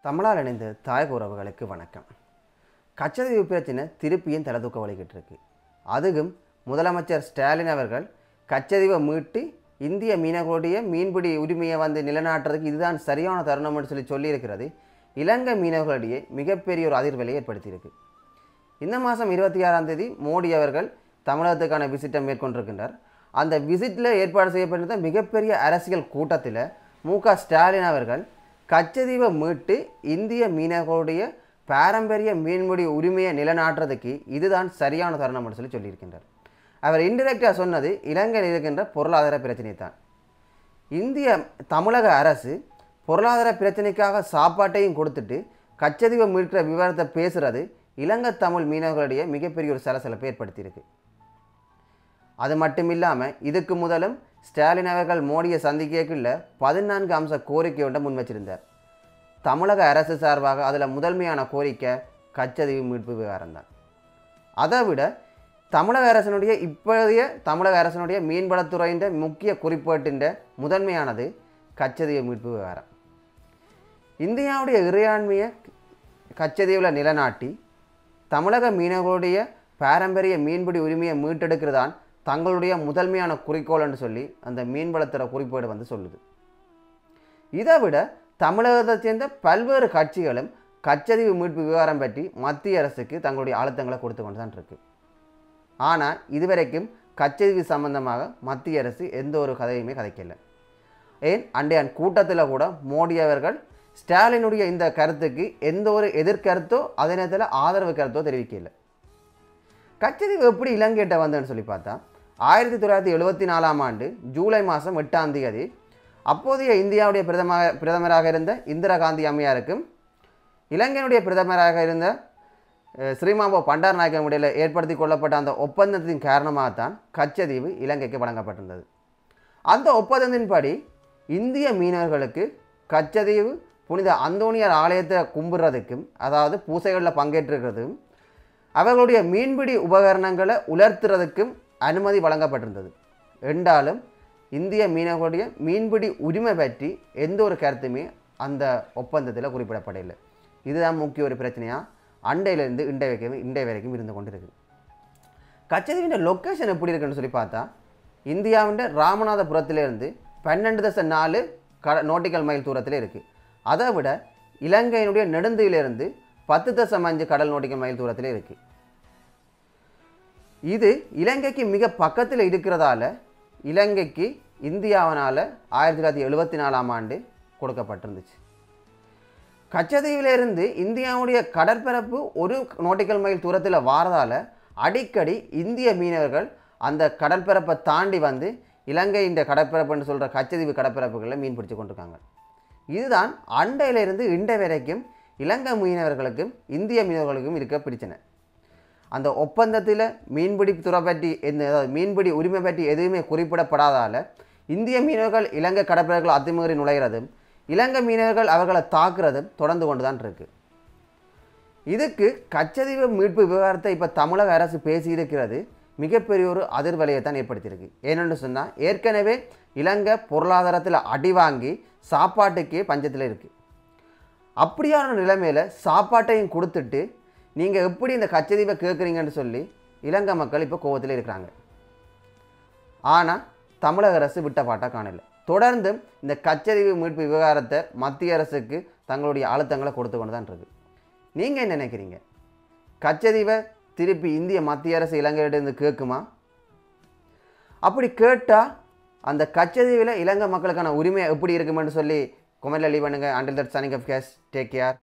தமிழால் இணைந்த தாயக உறவுகளுக்கு வணக்கம் கச்சதீவு பிரச்சனை திருப்பியும் தலதூக்க வழிகிட்டு இருக்கு அதுவும் முதலமைச்சர் ஸ்டாலின் அவர்கள் கச்சதீவை மீட்டு இந்திய மீனவர்களுடைய மீன்பிடி உரிமையை வந்து நிலைநாட்டுறதுக்கு இதுதான் சரியான தருணம்னு சொல்லி சொல்லியிருக்கிறது இலங்கை மீனவர்களிடையே மிகப்பெரிய ஒரு அதிர்வலை ஏற்படுத்தியிருக்கு இந்த மாதம் இருபத்தி ஆறாம் தேதி மோடி அவர்கள் தமிழகத்துக்கான விசிட்டை மேற்கொண்டிருக்கின்றார் அந்த விசிட்டில் ஏற்பாடு செய்யப்பட்டிருந்த மிகப்பெரிய அரசியல் கூட்டத்தில் மு க ஸ்டாலின் அவர்கள் கச்சதீவை மீட்டு இந்திய மீனவர்களுடைய பாரம்பரிய மீன்பிடி உரிமையை நிலைநாட்டுறதுக்கு இதுதான் சரியான தருணம்னு சொல்லி சொல்லியிருக்கின்றார் அவர் இன்டிரெக்டாக சொன்னது இலங்கையில் இருக்கின்ற பொருளாதார பிரச்சனை தான் இந்திய தமிழக அரசு பொருளாதார பிரச்சனைக்காக சாப்பாட்டையும் கொடுத்துட்டு கச்சதீவை மீட்கிற விவரத்தை பேசுறது இலங்கை தமிழ் மீனவர்களிடையே மிகப்பெரிய ஒரு சலசலப்பை ஏற்படுத்தியிருக்கு அது மட்டும் இல்லாமல் இதுக்கு முதலும் ஸ்டாலின் அவர்கள் மோடியை சந்திக்கக்குள்ள பதினான்கு அம்ச கோரிக்கை ஒன்றை முன் வச்சிருந்தார் தமிழக அரசு சார்பாக அதில் முதன்மையான கோரிக்கை கச்சதீவு மீட்பு விவகாரம் தான் அதை விட தமிழக அரசனுடைய இப்போதைய தமிழக அரசனுடைய மீன்வளத்துறையின் முக்கிய குறிப்பேட்டின் முதன்மையானது கச்சதீவு மீட்பு விவகாரம் இந்தியாவுடைய இறையாண்மையை கச்சதீவில் நிலைநாட்டி தமிழக மீனவர்களுடைய பாரம்பரிய மீன்பிடி உரிமையை மீட்டெடுக்கிறதான் தங்களுடைய முதன்மையான குறிக்கோள் என்று சொல்லி அந்த மீன்வளத்துறை குறிப்பேடு வந்து சொல்லுது இதை விட தமிழகத்தை சேர்ந்த பல்வேறு கட்சிகளும் கச்சதீவு மீட்பு விவகாரம் பற்றி மத்திய அரசுக்கு தங்களுடைய அழுத்தங்களை கொடுத்து கொண்டு தான் இருக்கு ஆனால் இதுவரைக்கும் கச்சதீவு சம்பந்தமாக மத்திய அரசு எந்த ஒரு கதையுமே கதைக்கல ஏன் அண்டையான் கூட்டத்தில் கூட மோடி அவர்கள் ஸ்டாலினுடைய இந்த கருத்துக்கு எந்த ஒரு எதிர்கருத்தோ அதே நேரத்தில் ஆதரவு கருத்தோ தெரிவிக்கல கச்சதீவு எப்படி இலங்கையிட்ட வந்தேன்னு சொல்லி பார்த்தா ஆயிரத்தி தொள்ளாயிரத்தி எழுபத்தி நாலாம் ஆண்டு ஜூலை மாதம் எட்டாம் தேதி அப்போதைய இந்தியாவுடைய பிரதம பிரதமராக இருந்த இந்திரா காந்தி அம்மையாருக்கும் இலங்கையினுடைய பிரதமராக இருந்த அஹ், ஸ்ரீமாம்போ பண்டார் நாயக்கம் இடையில் ஏற்படுத்தி கொள்ளப்பட்ட அந்த ஒப்பந்தத்தின் காரணமாகத்தான் கச்சதீவு இலங்கைக்கு வழங்கப்பட்டிருந்தது அந்த ஒப்பந்தத்தின்படி இந்திய மீனவர்களுக்கு கச்சதீவு புனித அந்தோனியார் ஆலயத்தை கும்பிட்றதுக்கும் அதாவது பூசைகளில் பங்கேற்றுக்கிறதுக்கும் அவர்களுடைய மீன்பிடி உபகரணங்களை உலர்த்துறதுக்கும் அனுமதி வழங்கப்பட்டிருந்தது என்றாலும் இந்திய மீனவர்களுடைய மீன்பிடி உரிமை பற்றி எந்த ஒரு கருத்துமே அந்த ஒப்பந்தத்தில் குறிப்பிடப்படவில்லை இதுதான் முக்கிய ஒரு பிரச்சனையாக அண்டையிலிருந்து இண்டை வரைக்கும் இண்டை வரைக்கும் இருந்து கொண்டு இருக்குது கச்சதீவின் லொக்கேஷன் எப்படி இருக்குன்னு சொல்லி பார்த்தா இந்தியாவின் ராமநாதபுரத்திலிருந்து பன்னெண்டு தச நாலு க நோட்டிக்கல் மைல் தூரத்தில் இருக்குது அதை விட இலங்கையினுடைய நெடுந்தீவிலிருந்து பத்து தசம் அஞ்சு கடல் நோட்டிக்கல் மைல் தூரத்தில் இருக்குது இது இலங்கைக்கு மிக பக்கத்தில் இருக்கிறதால இலங்கைக்கு இந்தியாவினால் ஆயிரத்தி தொள்ளாயிரத்தி எழுபத்தி நாலாம் ஆண்டு கொடுக்கப்பட்டிருந்துச்சு கச்சதீவிலிருந்து இந்தியாவுடைய கடற்பரப்பு ஒரு நோட்டிக்கல் மைல் தூரத்தில் வாரதால் அடிக்கடி இந்திய மீனவர்கள் அந்த கடற்பரப்பை தாண்டி வந்து இலங்கை இந்த கடற்பரப்புன்னு சொல்கிற கச்சதீவு கடற்பரப்புகளில் மீன் பிடிச்சு கொண்டிருக்காங்க இதுதான் அண்டையிலிருந்து இண்டை வரைக்கும் இலங்கை மீனவர்களுக்கும் இந்திய மீனவர்களுக்கும் இருக்க பிரச்சனை அந்த ஒப்பந்தத்தில் மீன்பிடி துறை பற்றி எந்த அதாவது மீன்பிடி உரிமை பற்றி எதுவுமே குறிப்பிடப்படாதால இந்திய மீனவர்கள் இலங்கை கடற்பரப்புகள் அத்துமீறி நுழைகிறதும் இலங்கை மீனவர்கள் அவர்களை தாக்குறதும் தொடர்ந்து கொண்டு தான் இருக்கு இதுக்கு கச்சதீவு மீட்பு விவகாரத்தை இப்போ தமிழக அரசு பேசியிருக்கிறது மிகப்பெரிய ஒரு அதிர்வலையை தான் ஏற்படுத்தியிருக்கு ஏனென்று சொன்னால் ஏற்கனவே இலங்கை பொருளாதாரத்தில் அடி வாங்கி சாப்பாட்டுக்கே பஞ்சத்தில் இருக்குது அப்படியான நிலைமையில் சாப்பாட்டையும் கொடுத்துட்டு நீங்கள் எப்படி இந்த கச்சதீவை கேட்குறீங்கன்னு சொல்லி இலங்கை மக்கள் இப்போ கோவத்தில் இருக்கிறாங்க ஆனால் தமிழக அரசு விட்ட பாட்டா காணல தொடர்ந்தும் இந்த கச்சதீவு மீட்பு விவகாரத்தை மத்திய அரசுக்கு தங்களுடைய அழுத்தங்களை கொடுத்து கொண்டு தான் இருக்கு நீங்கள் என்ன நினைக்கிறீங்க கச்சதீவை திருப்பி இந்திய மத்திய அரசு இலங்கையிலிருந்து கேட்குமா அப்படி கேட்டால் அந்த கச்சதீவில் இலங்கை மக்களுக்கான உரிமை எப்படி இருக்குமென்னு சொல்லி கொமெண்ட்ல லீவ் பண்ணுங்கள் until that signing off guys take care